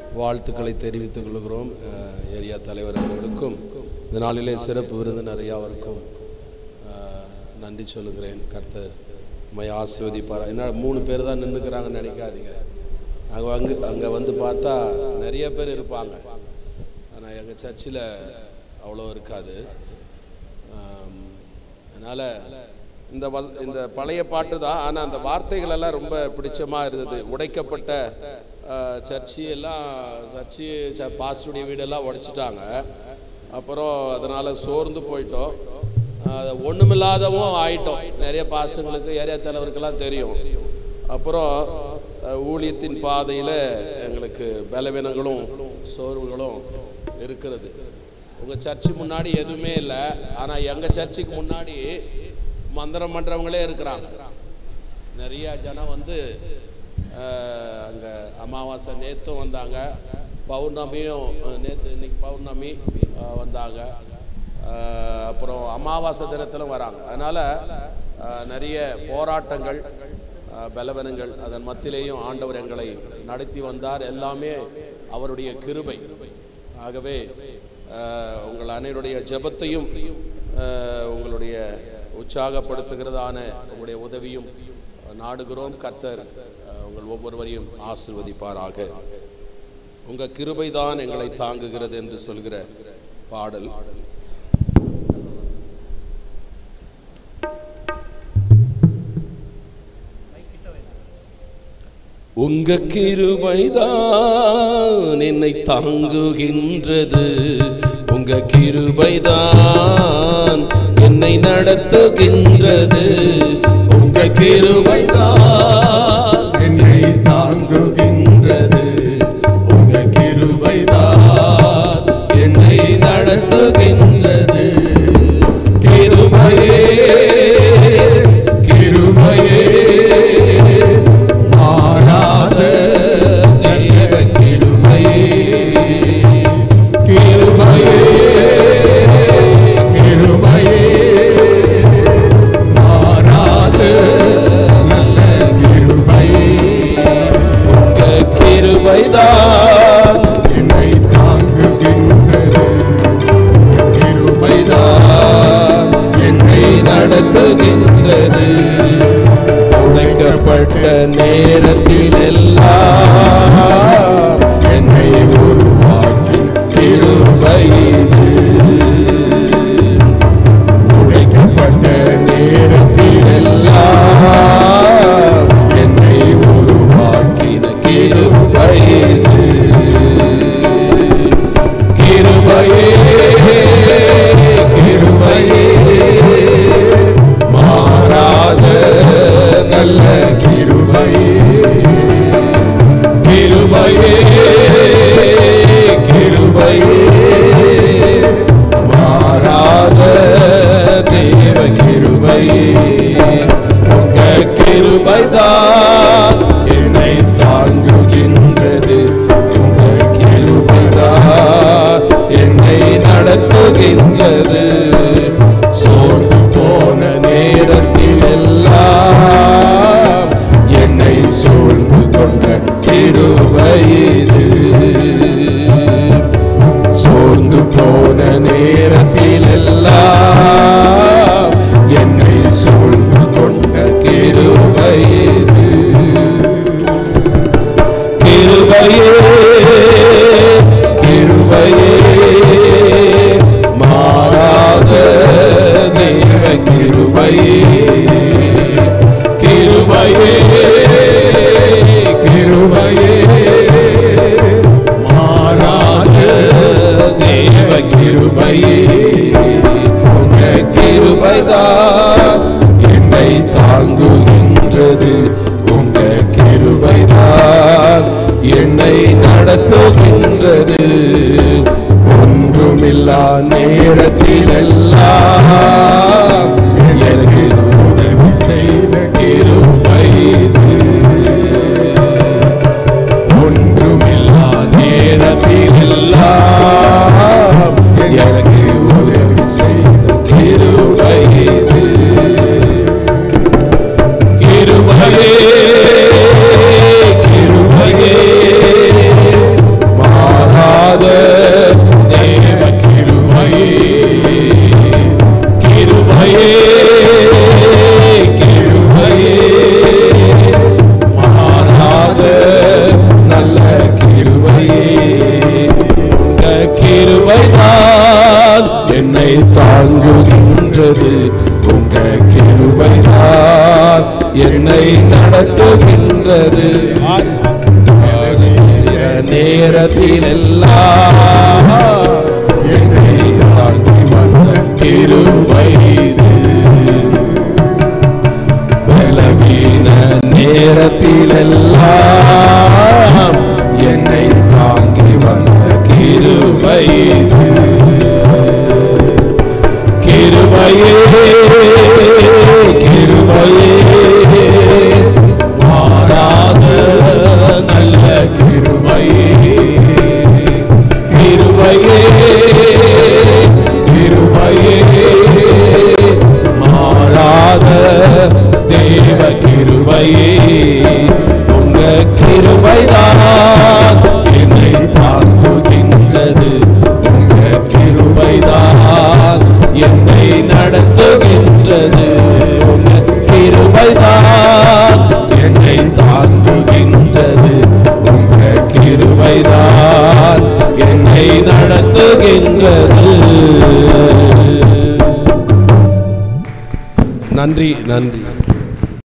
வாழ்த்துக்களை தெரிவித்துக் கொள்கிறோம் அஹ், ஏரியா தலைவர் அவர்களுக்கும் இந்த நாளிலே சிறப்பு விருந்தினர் ஐயாவிற்கும் அஹ், நன்றி சொல்லுகிறேன் கர்த்தர் மை ஆசிர்வதிப்பார் என்ன மூணு பேர் தான் நின்றுக்கிறாங்கன்னு நினைக்காதீங்க அங்கே அங்கே அங்கே வந்து பார்த்தா நிறைய பேர் இருப்பாங்க ஆனால் எங்கள் சர்ச்சில் அவ்வளோ இருக்காது ஆம், அதனால் இந்த வ இந்த பழைய பாட்டு தான் ஆனால் அந்த வார்த்தைகள் எல்லாம் ரொம்ப பிடிச்சமாக இருந்தது உடைக்கப்பட்ட அஹ், சர்ச்சு எல்லாம் சர்ச்சு ச பாஸ்டுடைய வீடெல்லாம் உடைச்சிட்டாங்க அப்புறம் அதனால் சோர்ந்து போயிட்டோம் அஹ், ஒண்ணுமில்லாதவும் ஆயிட்டோம் நிறைய பாசங்களுக்கு ஏரியா தலைவருக்கெல்லாம் தெரியும் அப்புறம் அஹ், ஊழியத்தின் பாதையில் எங்களுக்கு பலவீனங்களும் சோர்வுகளும் இருக்கிறது உங்கள் சர்ச்சு முன்னாடி எதுவுமே இல்லை ஆனால் எங்கள் சர்ச்சுக்கு முன்னாடி மந்திரம் பண்ணுறவங்களே இருக்கிறாங்க நிறைய ஜனம் வந்து அங்கே அமாவாசை நேற்றும் வந்தாங்க பௌர்ணமியும் நேற்று இன்னைக்கு பௌர்ணமி அஹ், வந்தாங்க அஹ், அப்புறம் அமாவாசை தினத்திலும் வராங்க அதனால் நிறைய போராட்டங்கள் அஹ், பலவீனங்கள் அதன் மத்தியிலேயும் ஆண்டவர் எங்களை நடத்தி வந்தார் எல்லாமே அவருடைய கிருபை ஆகவே அஹ், உங்கள் அனைவருடைய ஜெபத்தையும் அஹ், உங்களுடைய உற்சாகப்படுத்துகிறதான உங்களுடைய உதவியும் நாடுகிறோம் கர்த்தர் அஹ், உங்கள் ஒவ்வொருவரையும் ஆசிர்வதிப்பாராக உங்கள் கிருபைதான் எங்களை தாங்குகிறது என்று சொல்கிற பாடல் உங்க கிருபைதான் என்னை தாங்குகின்றது உங்க கிருபைதான் என்னை நடத்துகின்றது உங்க கிருபைதான் என்னை தாங்குகின்றது உங்க கிருபைதான் என்னை நடத்துகின்றது கிருபையே கிருபையே மாறாத தெய்வ கிருபையே கிருபையே கிருபையே மாறாத நல்ல கிருபையே உங்க கிருபைதான் என்னை தாங்குகின்றது கிருபைதான் என்னை நடத்துகின்றது உழைக்கப்பட்ட நேரத்தில் எல்லாம் என்னை உருவாக்கி கிருபை இது. உடைக்கப்பட்ட நேரத்தில் எல்லாம் என்னை உருவாக்கி இந்த கிருபை இது. கிருபையே கிருபையே மாறாத நல்ல கிருபையே கிருபையே கிருபையே மாறாத தேவ கிருபையே உங்க கிருபைதான் என்னை தாங்குகின்றது உங்க கிருபைதான் என்னை நடத்துகின்றது சோர்ந்து போன நேரத்தில் எல்லாம் என்னை சூழ்ந்து கொண்ட கிருபை இது சோர்ந்து போன நேரத்தில் எல்லாம் என்னை சூழ்ந்து கொண்ட கிருபை இது கிருபையே கிருபையே மாறாத தெய்வ கிருபையே கிருபையே கிருபையே மாறாத தேவ கிருபையே உங்க கிருபைதான் என்னை தாங்குகின்றது உங்க கிருபைதான் என்னை நடத்துகின்றது ஒன்றுமில்லா நேரத்தில் எல்லாம் எனக்கு உதவி செய்த கிருபை இது. ஒன்றுமில்லா நேரத்தில் எல்லாம் எனக்கு உதவி செய்த கிருபை இது. கிருபையே கிருபையே தாங்குகின்றது உங்க கிருபைதான் என்னை நடத்துகின்றது நேரத்தில் எல்லாம் என்னை தாங்கி வந்த கிருபை இது. பலவீன நேரத்தில் எல்லாம் என்னை தாங்கி வந்த கிருபை இது. கிருபையே கிருபையே மாறாத நல்ல கிருபையே கிருபையே கிருபையே மாறாத தேவ கிருபையே உங்க கிருபைதான் என்னை தாக்குகின்றது உங்க கிருபைதான் என்னை நடத்துகின்றது உங்க கிருபைதான் என்னை தாங்குகின்றது உங்க கிருபைதான் என்னை நடத்துகின்றது நன்றி நன்றி